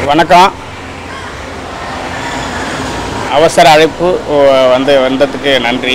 வணக்கம் அவசர அழைப்பு ஓ, வந்து வந்ததுக்கு நன்றி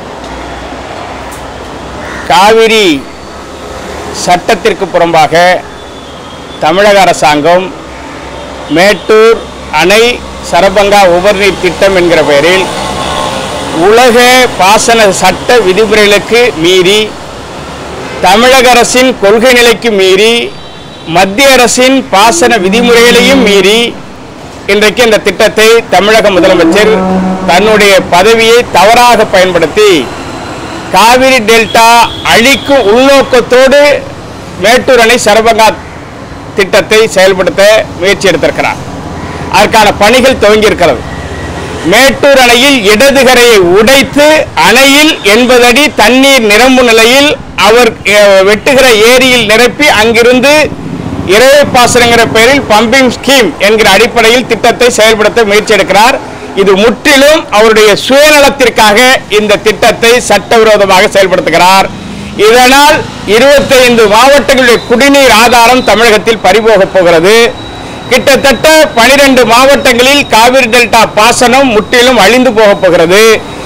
காவிரி சட்டத்திற்கு புறம்பாக தமிழக அரசாங்கம் மேட்டூர் அணை சரபங்கா உபரிநீர் திட்டம் என்கிற பெயரில் உலக பாசன சட்ட விதிமுறைகளுக்கு மீறி தமிழக அரசின் கொள்கை நிலைக்கு மீறி மத்திய அரசின் பாசன விதிமுறைகளையும் மீறி இன்றைக்கு இந்த திட்டத்தை தமிழக முதலமைச்சர் தன்னுடைய பதவியை தவறாக பயன்படுத்தி காவிரி டெல்டா அழிக்கும் உள்நோக்கத்தோடு மேட்டூர் அணை சரபங்கா திட்டத்தை செயல்படுத்த முயற்சி எடுத்திருக்கிறார் அதற்கான பணிகள் துவங்கியிருக்கிறது மேட்டூர் அணையில் இடதுகரையை உடைத்து அணையில் எண்பது அடி தண்ணீர் நிரம்பும் நிலையில் அவர் அஹ், வெட்டுகிற ஏரியில் நிரப்பி அங்கிருந்து இறைவை பாசனங்கிற பெயரில் பம்பிங் ஸ்கீம் என்கிற அடிப்படையில் திட்டத்தை செயல்படுத்த முயற்சி எடுக்கிறார் இது முற்றிலும் அவருடைய சுயநலத்திற்காக இந்த திட்டத்தை சட்டவிரோதமாக செயல்படுத்துகிறார் இதனால் 25 மாவட்டங்களுடைய குடிநீர் ஆதாரம் தமிழகத்தில் பறிபோகப் போகிறது கிட்டத்தட்ட 12 மாவட்டங்களில் காவிரி டெல்டா பாசனம் முற்றிலும் அழிந்து போகப் போகிறது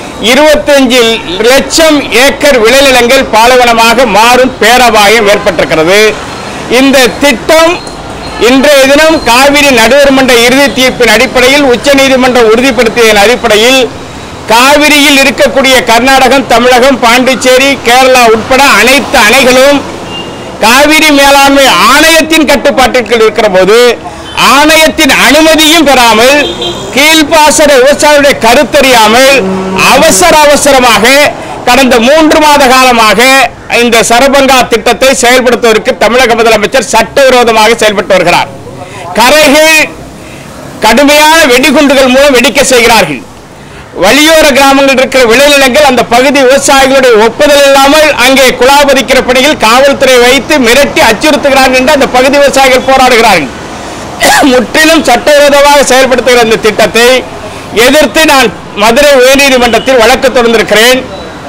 25 லட்சம் ஏக்கர் விளைநிலங்கள் பாலைவனமாக மாறும் பேரபாயம் ஏற்பட்டிருக்கிறது இந்த திட்டம் இன்றைய தினம் காவிரி நடுவர் மன்ற இறுதி தீர்ப்பின் அடிப்படையில் உச்சநீதிமன்றம் உறுதிப்படுத்தியதன் அடிப்படையில் காவிரியில் இருக்கக்கூடிய கர்நாடகம் தமிழகம் பாண்டிச்சேரி கேரளா உட்பட அனைத்து அணைகளும் காவிரி மேலாண்மை ஆணையத்தின் கட்டுப்பாட்டிற்கு இருக்கிற போது ஆணையத்தின் அனுமதியும் பெறாமல் கீழ்ப்பாசன விவசாயிகளுடைய கருத்தறியாமல் அவசர அவசரமாக கடந்த மூன்று மாத காலமாக இந்த சரபங்கா திட்டத்தை செயல்படுத்துவதற்கு தமிழக முதலமைச்சர் சட்டவிரோதமாக செயல்பட்டு வருகிறார் கரைகள் கடுமையான வெடிகுண்டுகள் மூலம் வெடிக்க செய்கிறார்கள் வழியோர கிராமங்கள் இருக்கிற விளைநிலங்கள் அந்த பகுதி விவசாயிகளுடைய ஒப்புதல் இல்லாமல் அங்கே குலாபதிக்கிற பணியில் காவல்துறை வைத்து மிரட்டி அச்சுறுத்துகிறார்கள் என்று அந்த பகுதி விவசாயிகள் போராடுகிறார்கள் முற்றிலும் சட்டவிரோதமாக செயல்படுத்துகிற இந்த திட்டத்தை எதிர்த்து நான் மதுரை உயர்நீதிமன்றத்தில் வழக்கு தொடர்ந்திருக்கிறேன்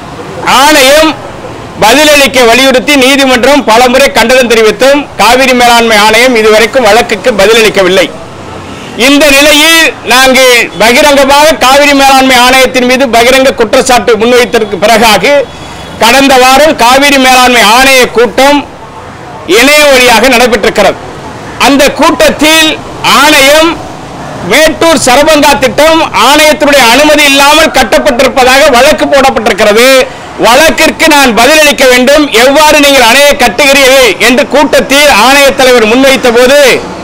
ஆணையம் பதிலளிக்க வலியுறுத்தி நீதிமன்றம் பலமுறை கண்டனம் தெரிவித்தும் காவிரி மேலாண்மை ஆணையம் இதுவரைக்கும் வழக்குக்கு பதிலளிக்கவில்லை இந்த நிலையில் நாங்கள் பகிரங்கமாக காவிரி மேலாண்மை ஆணையத்தின் மீது பகிரங்க குற்றச்சாட்டு முன்வைத்ததற்கு பிறகாக கடந்த வாரம் காவிரி மேலாண்மை ஆணைய கூட்டம் இணைய வழியாக நடைபெற்றிருக்கிறது அந்த கூட்டத்தில் ஆணையம் மேட்டூர் சரபங்கா திட்டம் ஆணையத்தினுடைய அனுமதி இல்லாமல் கட்டப்பட்டிருப்பதாக வழக்கு போடப்பட்டிருக்கிறது வழக்கிற்கு நான் பதிலளிக்க வேண்டும் எவ்வாறு நீங்கள் அணையை கட்டுகிறீர்கள் என்று கூட்டத்தில் ஆணைய தலைவர் முன்வைத்த போது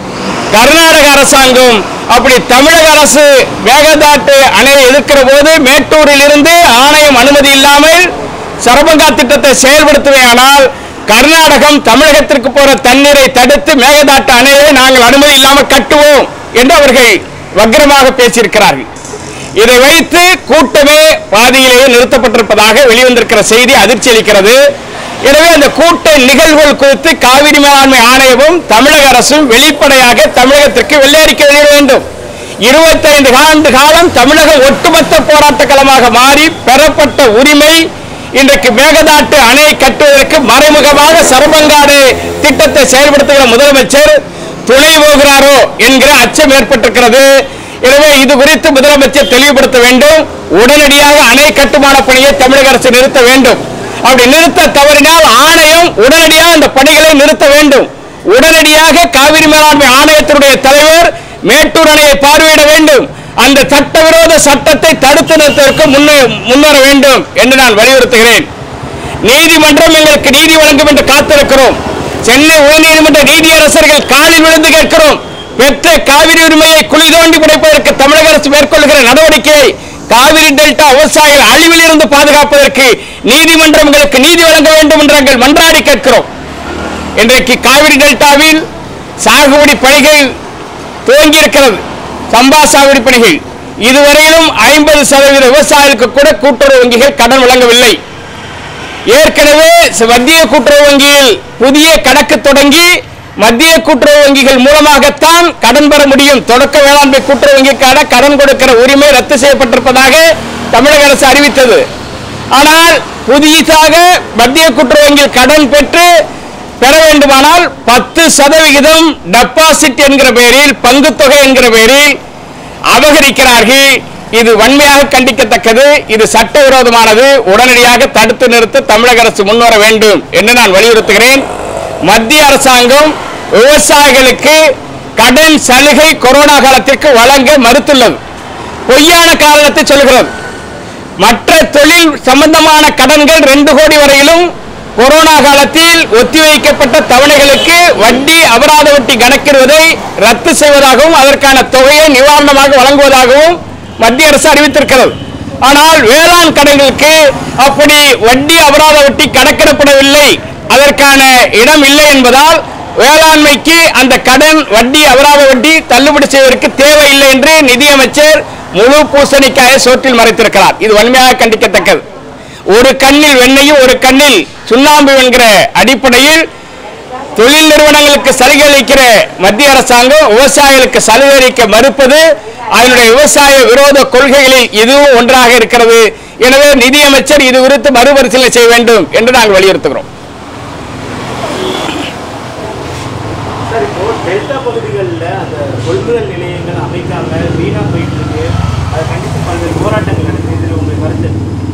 கர்நாடக அரசாங்கம் அப்படி தமிழக அரசு மேகதாட்டு அணையை எதிர்க்கிற போது மேட்டூரில் இருந்து ஆணையம் அனுமதி இல்லாமல் சரபங்கா திட்டத்தை செயல்படுத்துவேயானால் கர்நாடகம் தமிழகத்திற்கு போற தண்ணீரை தடுத்து மேகதாட்டு அணையை நாங்கள் அனுமதி இல்லாமல் கட்டுவோம் என்று அவர்கள் வக்கிரமாக பேசியிருக்கிறார்கள் இதை வைத்து கூட்டமே பாதியிலேயே நிறுத்தப்பட்டிருப்பதாக வெளிவந்திருக்கிற செய்தி அதிர்ச்சி அளிக்கிறது எனவே அந்த கூட்ட நிகழ்வுகள் குறித்து காவிரி மேலாண்மை ஆணையமும் தமிழக அரசும் வெளிப்படையாக தமிழகத்திற்கு வெள்ளையறிக்கை வெளியிட வேண்டும் இருபத்தைந்து ஆண்டு காலம் தமிழகம் ஒட்டுமொத்த போராட்ட களமாக மாறி பெறப்பட்ட உரிமை இன்றைக்கு மேகதாட்டு அணை கட்டுவதற்கு மறைமுகமாக சரபங்காடு திட்டத்தை செயல்படுத்துகிற முதலமைச்சர் துணை போகிறாரோ என்கிற அச்சம் ஏற்பட்டிருக்கிறது எனவே இது குறித்து முதலமைச்சர் தெளிவுபடுத்த வேண்டும் உடனடியாக அணை கட்டுமான பணியை தமிழக அரசு நிறுத்த வேண்டும் அப்படி நிறுத்த தவறினால் ஆணையம் உடனடியாக அந்த பணிகளை நிறுத்த வேண்டும் உடனடியாக காவிரி மேலாண்மை ஆணையத்தினுடைய தலைவர் மேட்டூர் அணையை பார்வையிட வேண்டும் அந்த சட்டவிரோத சட்டத்தை தடுத்து நிறுத்துவதற்கு முன்னே முன்வர வேண்டும் என்று நான் வலியுறுத்துகிறேன் நீதிமன்றம் எங்களுக்கு நீதி வழங்கும் என்று காத்திருக்கிறோம் சென்னை உயர்நீதிமன்ற நீதியரசர்கள் காலில் விழுந்து கேட்கிறோம் பெற்ற காவிரி உரிமையை குழி தோண்டி புடைப்பதற்கு தமிழக அரசு மேற்கொள்கிற நடவடிக்கையை காவிரி டெல்டா விவசாயிகள் அழிவில் இருந்து பாதுகாப்பதற்கு நீதிமன்றம் எங்களுக்கு நீதி வழங்க வேண்டும் என்று நாங்கள் மன்றாடி கேட்கிறோம் இன்றைக்கு காவிரி டெல்டாவில் சாகுபடி பணிகள் துவங்கி இருக்கிறது சம்பா சாகுபடி பணிகள் இதுவரையிலும் ஐம்பது சதவீத விவசாயிகளுக்கு கூட கூட்டுறவு வங்கிகள் கடன் வழங்கவில்லை ஏற்கனவே ச- மத்திய கூட்டுறவு வங்கியில் புதிய கணக்கு தொடங்கி மத்திய கூட்டுறவு வங்கிகள் மூலமாகத்தான் கடன் பெற முடியும் தொடக்க வேளாண்மை கூட்டுறவு வங்கிக்கான கடன் கொடுக்கிற உரிமை ரத்து செய்யப்பட்டிருப்பதாக தமிழக அரசு அறிவித்தது ஆனால் புதிதாக மத்திய கூட்டுறவு வங்கியில் கடன் பெற்று பெற வேண்டுமானால் பத்து சதவிகிதம் டெபாசிட் என்கிற பெயரில் பங்குத்தொகை என்கிற பெயரில் அபகரிக்கிறார்கள் இது வன்மையாக கண்டிக்கத்தக்கது இது சட்டவிரோதமானது உடனடியாக தடுத்து நிறுத்த தமிழக அரசு முன்வர வேண்டும் என்று நான் வலியுறுத்துகிறேன் மத்திய அரசாங்கம் விவசாயிகளுக்கு கடன் சலுகை கொரோனா காலத்திற்கு வழங்க மறுத்துள்ளது பொய்யான காரணத்தை சொல்கிறது மற்ற தொழில் சம்பந்தமான கடன்கள் ரெண்டு கோடி வரையிலும் கொரோனா காலத்தில் ஒத்திவைக்கப்பட்ட தவணைகளுக்கு வட்டி அபராத வட்டி கணக்கிடுவதை ரத்து செய்வதாகவும் அதற்கான தொகையை நிவாரணமாக வழங்குவதாகவும் மத்திய அரசு அறிவித்திருக்கிறது ஆனால் வேளாண் கடன்களுக்கு அப்படி வட்டி அபராத வட்டி கணக்கிடப்படவில்லை அதற்கான இடம் இல்லை என்பதால் வேளாண்மைக்கு அந்த கடன் வட்டி அபராத வட்டி தள்ளுபடி செய்வதற்கு தேவையில்லை என்று நிதியமைச்சர் முழு பூசணிக்காய சோற்றில் மறைத்திருக்கிறார் இது வன்மையாக கண்டிக்கத்தக்கது ஒரு கண்ணில் வெண்ணையும் ஒரு கண்ணில் சுண்ணாம்பு என்கிற அடிப்படையில் தொழில் நிறுவனங்களுக்கு சலுகை அளிக்கிற மத்திய அரசாங்கம் விவசாயிகளுக்கு சலுகை அளிக்க மறுப்பது அதனுடைய விவசாய விரோத கொள்கைகளில் இதுவும் ஒன்றாக இருக்கிறது எனவே நிதியமைச்சர் இது குறித்து மறுபரிசீலனை செய்ய வேண்டும் என்று நாங்கள் வலியுறுத்துகிறோம் சார் இப்போ டெல்டா பகுதிகளில் அந்த கொள்முதல் நிலையங்கள் அமைக்காம வீணா போயிட்டு இருக்கு அதை கண்டித்து பல்வேறு போராட்டங்கள் நடக்குது இதில் உங்கள் கருத்து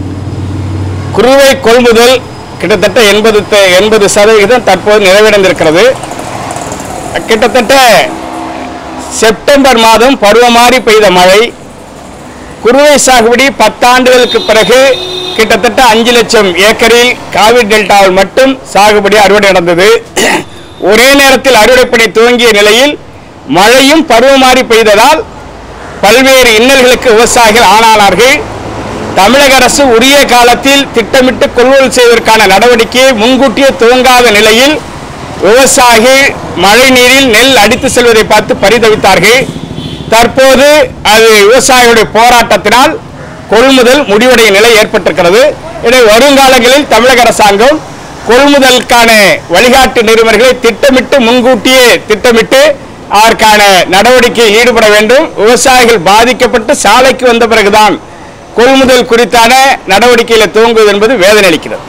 குறுவை கொள்முதல் கிட்டத்தட்ட எண்பது எண்பது சதவிகிதம் தற்போது நிறைவடைந்திருக்கிறது கிட்டத்தட்ட செப்டம்பர் மாதம் பருவமாறி பெய்த மழை குறுவை சாகுபடி பத்தாண்டுகளுக்கு பிறகு கிட்டத்தட்ட அஞ்சு லட்சம் ஏக்கரில் காவிரி டெல்டாவில் மட்டும் சாகுபடி அறுவடை நடந்தது ஒரே நேரத்தில் அறுவடை பணி துவங்கிய நிலையில் மழையும் பருவமாறி பெய்ததால் பல்வேறு இன்னல்களுக்கு விவசாயிகள் ஆளானார்கள் தமிழக அரசு உரிய காலத்தில் திட்டமிட்டு கொள்முதல் செய்வதற்கான நடவடிக்கையை முன்கூட்டியே துவங்காத நிலையில் விவசாயிகள் மழை நீரில் நெல் அடித்து செல்வதை பார்த்து பரிதவித்தார்கள் தற்போது அது விவசாயிகளுடைய போராட்டத்தினால் கொள்முதல் முடிவுடைய நிலை ஏற்பட்டிருக்கிறது எனவே வருங்காலங்களில் தமிழக அரசாங்கம் கொள்முதலுக்கான வழிகாட்டு நிறுவனர்களை திட்டமிட்டு முன்கூட்டியே திட்டமிட்டு அதற்கான நடவடிக்கையில் ஈடுபட வேண்டும் விவசாயிகள் பாதிக்கப்பட்டு சாலைக்கு வந்த பிறகுதான் கொள்முதல் குறித்தான நடவடிக்கைகளை துவங்குவது என்பது வேதனை அளிக்கிறது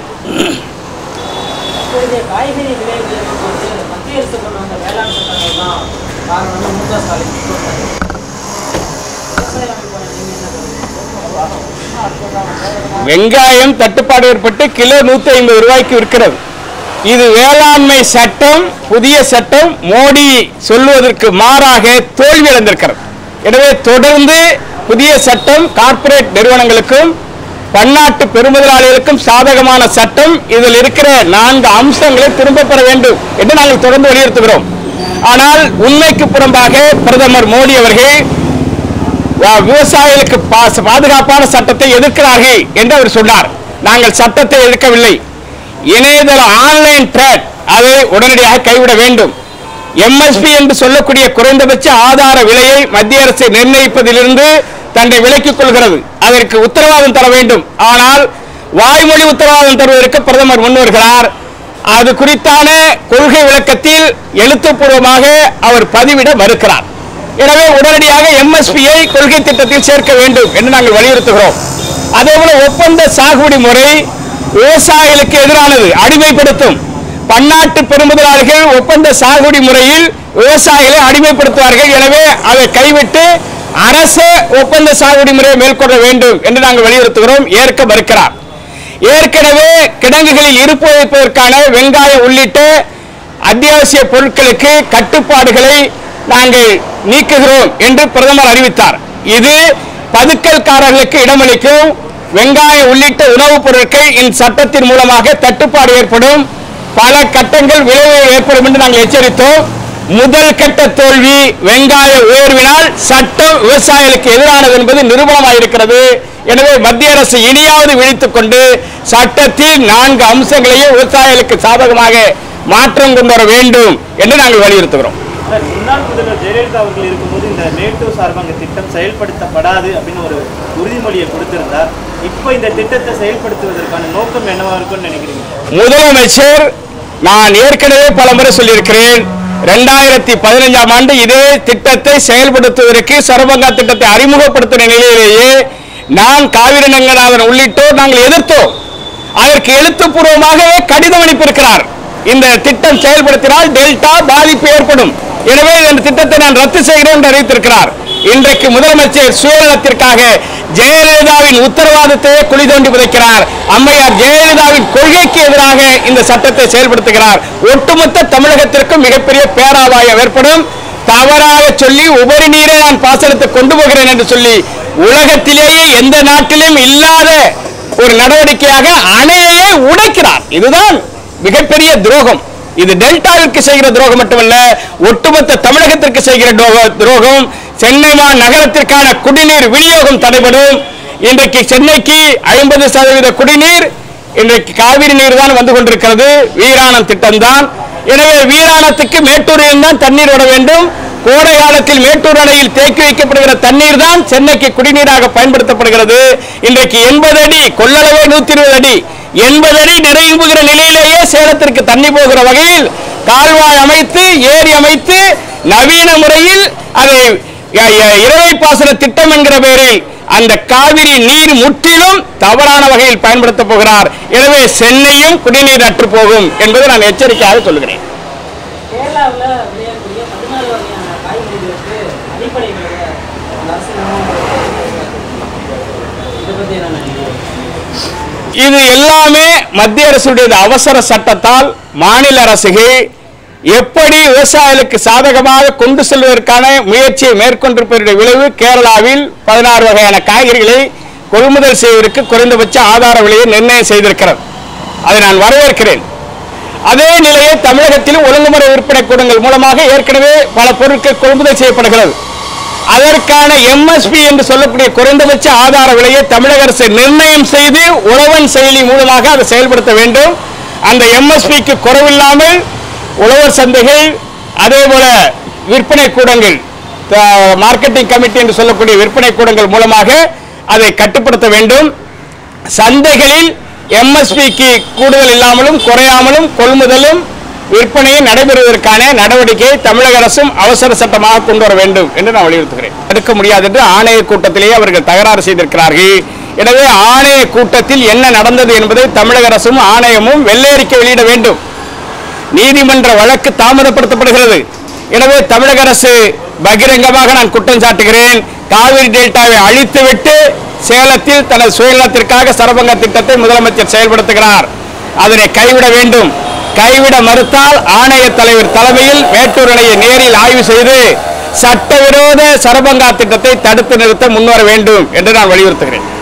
இப்பொழுதைய காய்கறி விலை உயர்வு போது மத்திய அரசு கொண்டு வந்த வேளாண் சட்டங்கள் தான் காரணம்னு மு க ஸ்டாலின் சொல்றாரு. விவசாய அமைப்பான நீங்க என்ன கருத்து? வெங்காயம் தட்டுப்பாடு ஏற்பட்டு கிலோ நூத்தி ஐம்பது ரூபாய்க்கு விற்கிறது இது வேளாண்மை சட்டம் புதிய சட்டம் மோடி சொல்வதற்கு மாறாக தோல்வி அடைந்திருக்கிறது எனவே தொடர்ந்து புதிய சட்டம் கார்ப்பரேட் நிறுவனங்களுக்கும் பன்னாட்டு பெருமுதலாளிகளுக்கும் சாதகமான சட்டம் இதில் இருக்கிற நான்கு அம்சங்களை திரும்ப பெற வேண்டும் என்று நாங்கள் தொடர்ந்து வலியுறுத்துகிறோம் ஆனால் உண்மைக்கு புறம்பாக பிரதமர் மோடி அவர்கள் வா- விவசாயிகளுக்கு பா- பாதுகாப்பான சட்டத்தை எதிர்க்கிறார்கள் என்று அவர் சொன்னார் நாங்கள் சட்டத்தை எதிர்க்கவில்லை இணையதள ஆன்லைன் ட்ரேட் அதை உடனடியாக கைவிட வேண்டும் எம்எஸ்பி என்று சொல்லக்கூடிய குறைந்தபட்ச ஆதார விலையை மத்திய அரசு நிர்ணயிப்பதிலிருந்து தன்னை விலக்கிக் கொள்கிறது அதற்கு உத்தரவாதம் தர வேண்டும் ஆனால் வாய்மொழி உத்தரவாதம் தருவதற்கு பிரதமர் முன்வருகிறார் அது குறித்தான கொள்கை விளக்கத்தில் எழுத்துப்பூர்வமாக அவர் பதிவிட மறுக்கிறார் எனவே உடனடியாக எம்எஸ்பியை கொள்கை திட்டத்தில் சேர்க்க வேண்டும் என்று நாங்கள் வலியுறுத்துகிறோம் அதேபோல ஒப்பந்த சாகுபடி முறை விவசாயிகளுக்கு எதிரானது அடிமைப்படுத்தும் பன்னாட்டு பெருமுதலாளிகள் ஒப்பந்த சாகுபடி முறையில் விவசாயிகளை அடிமைப்படுத்துவார்கள் எனவே அதை கைவிட்டு அரசு ஒப்பந்த சாகுபடி முறையை மேற்கொள்ள வேண்டும் என்று நாங்கள் வலியுறுத்துகிறோம் ஏற்க மறுக்கிறார் ஏற்கனவே கிடங்குகளில் இருப்பு வைப்பதற்கான வெங்காயம் உள்ளிட்ட அத்தியாவசிய பொருட்களுக்கு கட்டுப்பாடுகளை நாங்கள் நீக்குகிறோம் என்று பிரதமர் அறிவித்தார் இது பதுக்கல்காரர்களுக்கு இடமளிக்கும் வெங்காயம் உள்ளிட்ட உணவுப் பொருட்கள் இந்த சட்டத்தின் மூலமாக தட்டுப்பாடு ஏற்படும் பல கட்டங்கள் விளைவு ஏற்படும் என்று நாங்கள் எச்சரித்தோம் முதல் கட்ட தோல்வி வெங்காய உயர்வினால் சட்டம் விவசாயிகளுக்கு எதிரானது என்பது நிரூபணமாயிருக்கிறது எனவே மத்திய அரசு இனியாவது விழித்துக் கொண்டு சட்டத்தில் நான்கு அம்சங்களையும் விவசாயிகளுக்கு சாதகமாக மாற்றம் கொண்டு வர வேண்டும் என்று நாங்கள் வலியுறுத்துகிறோம் சார் முன்னாள் முதல்வர் ஜெயலலிதா அவர்கள் இருக்கும்போது இந்த மேட்டூர் சார்பாங்க திட்டம் செயல்படுத்தப்படாது அப்படின்னு ஒரு உறுதிமொழியை கொடுத்திருந்தார் இப்போ இந்த திட்டத்தை செயல்படுத்துவதற்கான நோக்கம் என்னவா இருக்கும்னு நினைக்கிறீங்க முதலமைச்சர் நான் ஏற்கனவே பல முறை சொல்லியிருக்கிறேன் ரெண்டாயிரத்தி பதினைஞ்சாம் ஆண்டு இதே திட்டத்தை செயல்படுத்துவதற்கு சரபங்கா திட்டத்தை அறிமுகப்படுத்தின நிலையிலேயே நான் காவிரி ரங்கநாதன் உள்ளிட்டோர் நாங்கள் எதிர்த்தோம் அதற்கு எழுத்துப்பூர்வமாகவே கடிதம் அனுப்பியிருக்கிறார் இந்த திட்டம் செயல்படுத்தினால் டெல்டா பாதிப்பு ஏற்படும் எனவே இந்த திட்டத்தை நான் ரத்து செய்கிறேன் என்று அறிவித்திருக்கிறார் இன்றைக்கு முதலமைச்சர் சுயநலத்திற்காக ஜெயலலிதாவின் உத்தரவாதத்தையே குழி தோண்டி புதைக்கிறார் அம்மையார் ஜெயலலிதாவின் கொள்கைக்கு எதிராக இந்த சட்டத்தை செயல்படுத்துகிறார் ஒட்டுமொத்த தமிழகத்திற்கும் மிகப்பெரிய பேராபாயம் ஏற்படும் தவறாக சொல்லி உபரி நீரை நான் பாசனத்தை கொண்டு போகிறேன் என்று சொல்லி உலகத்திலேயே எந்த நாட்டிலும் இல்லாத ஒரு நடவடிக்கையாக அணையே உடைக்கிறார் இதுதான் மிகப்பெரிய துரோகம் இது டெல்டாவிற்கு செய்கிற துரோகம் மட்டுமல்ல ஒட்டுமொத்த தமிழகத்திற்கு செய்கிற துரோக- துரோகம் சென்னை மா நகரத்திற்கான குடிநீர் விநியோகம் தடைபடும் இன்றைக்கு சென்னைக்கு ஐம்பது சதவீத குடிநீர் இன்றைக்கு காவிரி நீர் தான் வந்து கொண்டிருக்கிறது வீராணம் திட்டம்தான் எனவே வீராணத்துக்கு மேட்டூரில் தான் தண்ணீர் விட வேண்டும் கோடை காலத்தில் மேட்டூர் அணையில் தேக்கி வைக்கப்படுகிற தண்ணீர் தான் சென்னைக்கு குடிநீராக பயன்படுத்தப்படுகிறது இன்றைக்கு எண்பது அடி கொள்ளளவே நூத்தி இருபது அடி எண்பது அடி நிறைவுகிற நிலையிலேயே சேலத்திற்கு தண்ணி போகிற வகையில் கால்வாய் அமைத்து ஏரி அமைத்து நவீன முறையில் அதை ய- ய- இரவை பாசன திட்டம் என்கிற பெயரில் அந்த காவிரி நீர் முற்றிலும் தவறான வகையில் பயன்படுத்த போகிறார் எனவே சென்னையும் குடிநீர் அற்று போகும் என்பதை நான் எச்சரிக்கையாக சொல்கிறேன் கேரளாவில் விளையக்கூடிய பதினாறு வகையான காய்கறிகளுக்கு அடிப்படை விலையை அந்த அரசு நிர்ணயம் பண்ணிருக்கு. இதை பற்றி என்ன நினைக்கிறீங்க இது எல்லாமே மத்திய அரசுடைய அவசர சட்டத்தால் மாநில அரசுகள் எப்படி விவசாயிகளுக்கு சாதகமாக கொண்டு செல்வதற்கான முயற்சியை மேற்கொண்டிருப்பதனுடைய விளைவு கேரளாவில் பதினாறு வகையான காய்கறிகளை கொள்முதல் செய்வதற்கு குறைந்தபட்ச ஆதார விலையை நிர்ணயம் செய்திருக்கிறது அதை நான் வரவேற்கிறேன் அதே நிலையை தமிழகத்திலும் ஒழுங்குமுறை விற்பனை கூடங்கள் மூலமாக ஏற்கனவே பல பொருட்கள் கொள்முதல் செய்யப்படுகிறது அதற்கான எம்எஸ்பி என்று சொல்லக்கூடிய குறைந்தபட்ச ஆதார விலையை தமிழக அரசு நிர்ணயம் செய்து உழவன் செயலி மூலமாக அதை செயல்படுத்த வேண்டும் அந்த எம்எஸ்பிக்கு குறைவில்லாமல் உழவர் சந்தைகள் அதே போல விற்பனை கூடங்கள் த- மார்க்கெட்டிங் கமிட்டி என்று சொல்லக்கூடிய விற்பனை கூடங்கள் மூலமாக அதை கட்டுப்படுத்த வேண்டும் சந்தைகளில் எம்எஸ்பிக்கு கூடுதல் இல்லாமலும் குறையாமலும் கொள்முதலும் விற்பனையும் நடைபெறுவதற்கான நடவடிக்கையை தமிழக அரசும் அவசர சட்டமாக கொண்டு வர வேண்டும் என்று நான் வலியுறுத்துகிறேன் தடுக்க முடியாது என்று ஆணைய கூட்டத்திலேயே அவர்கள் தகராறு செய்திருக்கிறார்கள் எனவே ஆணைய கூட்டத்தில் என்ன நடந்தது என்பதை தமிழக அரசும் ஆணையமும் வெள்ளையறிக்கை வெளியிட வேண்டும் நீதிமன்ற வழக்கு தாமதப்படுத்தப்படுகிறது எனவே தமிழக அரசு பகிரங்கமாக நான் குற்றம் சாட்டுகிறேன் காவிரி டெல்டாவை அழித்துவிட்டு சேலத்தில் தனது சுயநலத்திற்காக சரபங்க திட்டத்தை முதலமைச்சர் செயல்படுத்துகிறார் அதனை கைவிட வேண்டும் கைவிட மறுத்தால் ஆணைய தலைவர் தலைமையில் மேட்டூர் அணையை நேரில் ஆய்வு செய்து சட்டவிரோத சரபங்கா திட்டத்தை தடுத்து நிறுத்த முன்வர வேண்டும் என்று நான் வலியுறுத்துகிறேன்